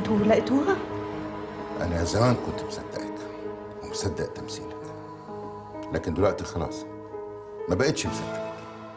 انتوا لقيتوها انا زمان كنت مصدقك ومصدق تمثيلك لكن دلوقتي خلاص ما بقتش مصدقك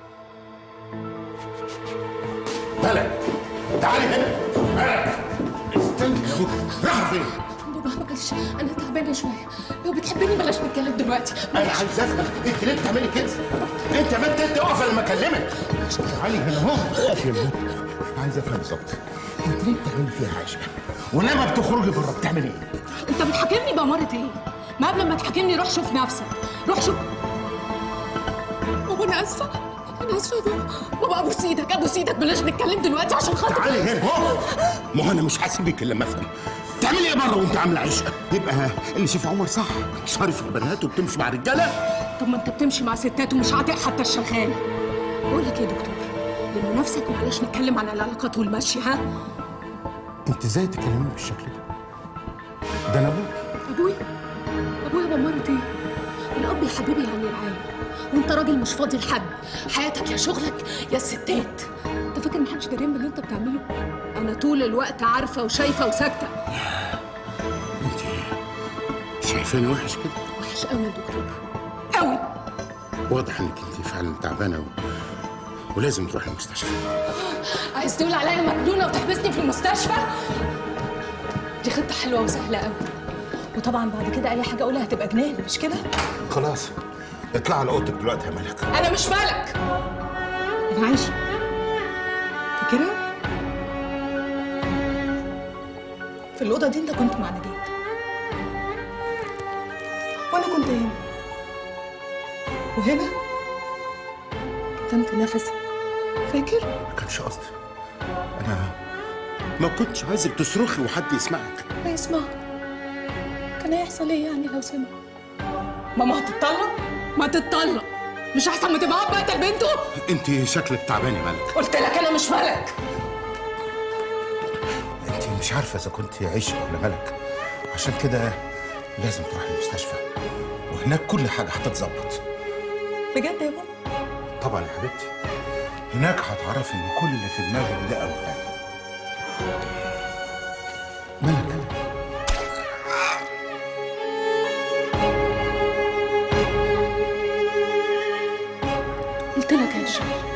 ملك تعالي هنا ملك استني يا ابوك راح فين بابا معلش انا تعبانه شويه لو بتحبني بلاش نتكلم دلوقتي انا عايز افهم انت ليه بتعملي كده انت ما انت اقف لما اكلمك تعالي هنا اهو اقف يا ابوك عايز افهم بالظبط انت ليه بتعملي فيها عايشه ولما بتخرجي بره بتعملي ايه انت بتحاكمني بأمارة ايه؟ ما قبل ما تحاكمني روح شوف نفسك روح شوف بابا انا اسفه انا اسفه يا بابا بابا ابوس ايدك ابوس ايدك بلاش نتكلم دلوقتي عشان خاطر تعالي هنا اهو ما هو انا مش هسيبك الا لما افهم بتعملي ايه بره وانت عامله عيشه يبقى اللي شاف عمر صح صارف البنات وبتمشي مع رجاله طب ما انت بتمشي مع ستات ومش عاتق حتى الشغال بقول لك ايه يا دكتور لم نفسك وبلاش نتكلم عن العلاقات والمشي ها انت ازاي تكلميني بالشكل ده ده انا ابوك ابويا ابويا بأمارة ايه الاب يا حبيبي يعني رعايه وانت راجل مش فاضي لحد حياتك يا شغلك يا الستات انت فاكر محدش دارين باللي انت بتعمله انا طول الوقت عارفه وشايفه وساكته انت شايفاني وحش كده وحش قوي يا دكتور قوي واضح انك انت فعلا تعبانه و... ولازم تروح المستشفى عايز تقول عليا مجنونه وتحبسني في المستشفى دي خطه حلوه وسهله قوي وطبعا بعد كده اي حاجه اقولها هتبقى جنان مش كده خلاص اطلع على اوضتك دلوقتي يا ملك انا مش ملك انا عايشه فاكرها في الاوضه دي انت كنت مع نجاة وانا كنت هنا وهنا كتمت نفسي فاكر ما كانش قصدي انا ما كنتش عايزك تصرخي وحد يسمعك لا يسمع كان هيحصل ايه يعني لو سمع ماما هتتطلق ما تتطلق مش احسن ما تبقى اب قتل بنته انت شكلك تعبان يا ملك قلت لك انا مش ملك انت مش عارفه اذا كنت عيشه ولا ملك عشان كده لازم تروح المستشفى وهناك كل حاجه هتتظبط بجد يا بابا طبعا يا حبيبتي هناك هتعرفي ان كل اللي في دماغك ده اوهام ملك قلت لك يا هشام